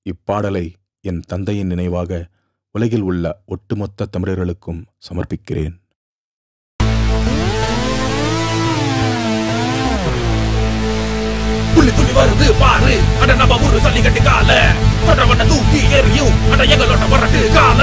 இப்பாடலை என் தந்தையின் நினைவாக உலகில் உள்ள ஒட்டுமொத்த தமிழர்களுக்கும் சமர்ப்பிக்கிறேன் புள்ளி துள்ளி வருது பாரு அட நம்ம ஊரு சல்லிக்கட்டு கால தொடவன தூக்கி எறியும் அட எங்களோட வரட்டு கால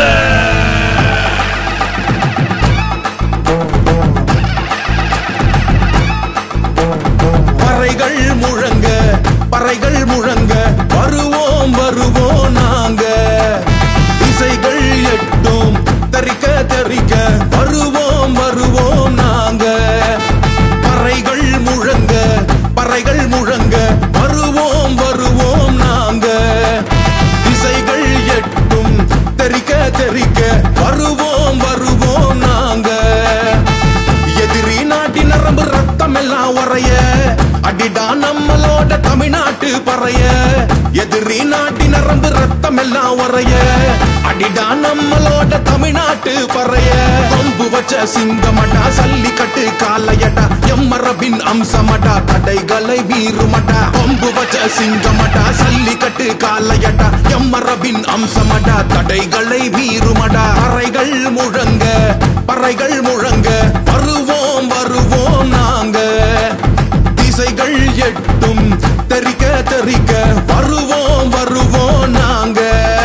பறைகள் முழங்க பறைகள் முழங்க வருவோம் வருவோம் நாங்க இசைகள் எட்டும் தரிக்க தரிக்க வருவோம் வருவோம் நாங்க பறைகள் முழங்க பறைகள் முழங்க வருவோம் வருவோம் நாங்க இசைகள் எட்டும் தெரிக்க தெரிக்க வருவோம் வருவோம் நாங்க எதிரி நாட்டின் நரம்பு ரத்தம் எல்லாம் உறைய அடிடா நம்மளோட தமிழ்நாட்டு பறைய எதிரி நாட்டின் நரம்பு ரத்தம் எல்லாம் உறைய அடிடா நம்மளோட தமிழ்நாட்டு பறைய கொம்பு வச்ச சிங்கமடா சல்லிக்கட்டு காலையடா எம்மரபின் அம்சமடா தடைகளை மீறுமடா கொம்பு வச்ச சிங்கமடா சல்லிக்கட்டு காலையடா எம்மரபின் அம்சமடா தடைகளை மீறுமடா பறைகள் முழங்க பறைகள் முழங்க வருவோம் வருவோம் நாங்க திசைகள் எட்டும் தெரிக்க தெரிக்க வருவோம் வருவோம் நாங்க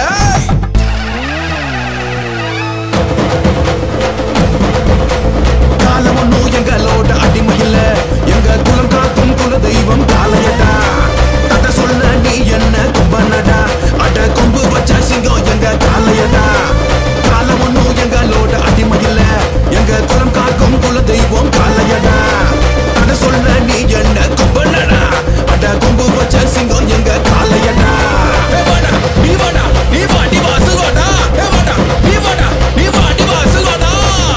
காலம் ஒண்ணும் எங்களோட அடிமை இல்ல எங்க குலம் காக்கும் குல தெய்வம் காலையடா கதை சொல்ல நீ என்ன கும்பனடா அட கொம்பு வச்ச சிங்கம் எங்க காலையடா காலம் ஒண்ணும் எங்களோட அடிமை இல்ல எங்க குலம் காக்கும் குல தெய்வம் காலையடா கதை சொல்ல நீ என்ன கும்பனடா அட கொம்பு வச்ச சிங்கம் எங்க காலையடா ஏ வாடா நீ வாடா நீ வாடி வாசல் வாடா ஏ வாடா நீ வாடா நீ வாடி வாசல் வாடா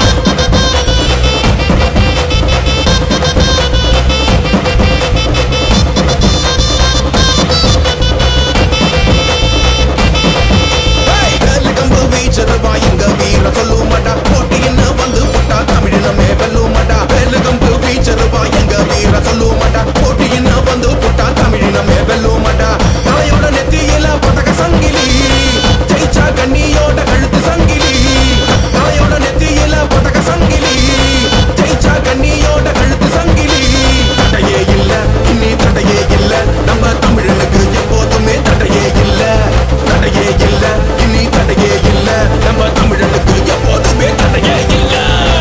வேலு கம்பு வீச்சருவா எங்க வீர சொல்லுமாடா போட்டி என்ன வந்து புட்டா தமிழினமே வெல்லுமாடா வேலு கம்பு வீச்சருவா எங்க வீர சொல்லுமாடா போட்டி என்ன வந்து புட்டா தமிழினமே வெல்லுமாடா தலையோட நெத்தியில பதக்க சங்கிலி ஜெயிச்சா கண்ணியோட கழுத்து சங்கிலி தலையோட நெத்தியில பதக்க சங்கிலி ஜெயிச்சா கண்ணியோட கழுத்து சங்கிலி தடையே இல்ல இனி தடையே இல்ல நம்ம தமிழனுக்கு எப்போதுமே தடையே இல்ல தடையே இல்ல இனி தடையே இல்ல நம்ம தமிழனுக்கு எப்போதுமே தடையே இல்ல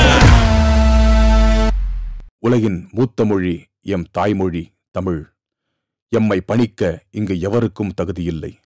உலகின் மூத்த மொழி எம் தாய்மொழி தமிழ் எம்மை பணிக்க இங்கு எவருக்கும் தகுதியில்லை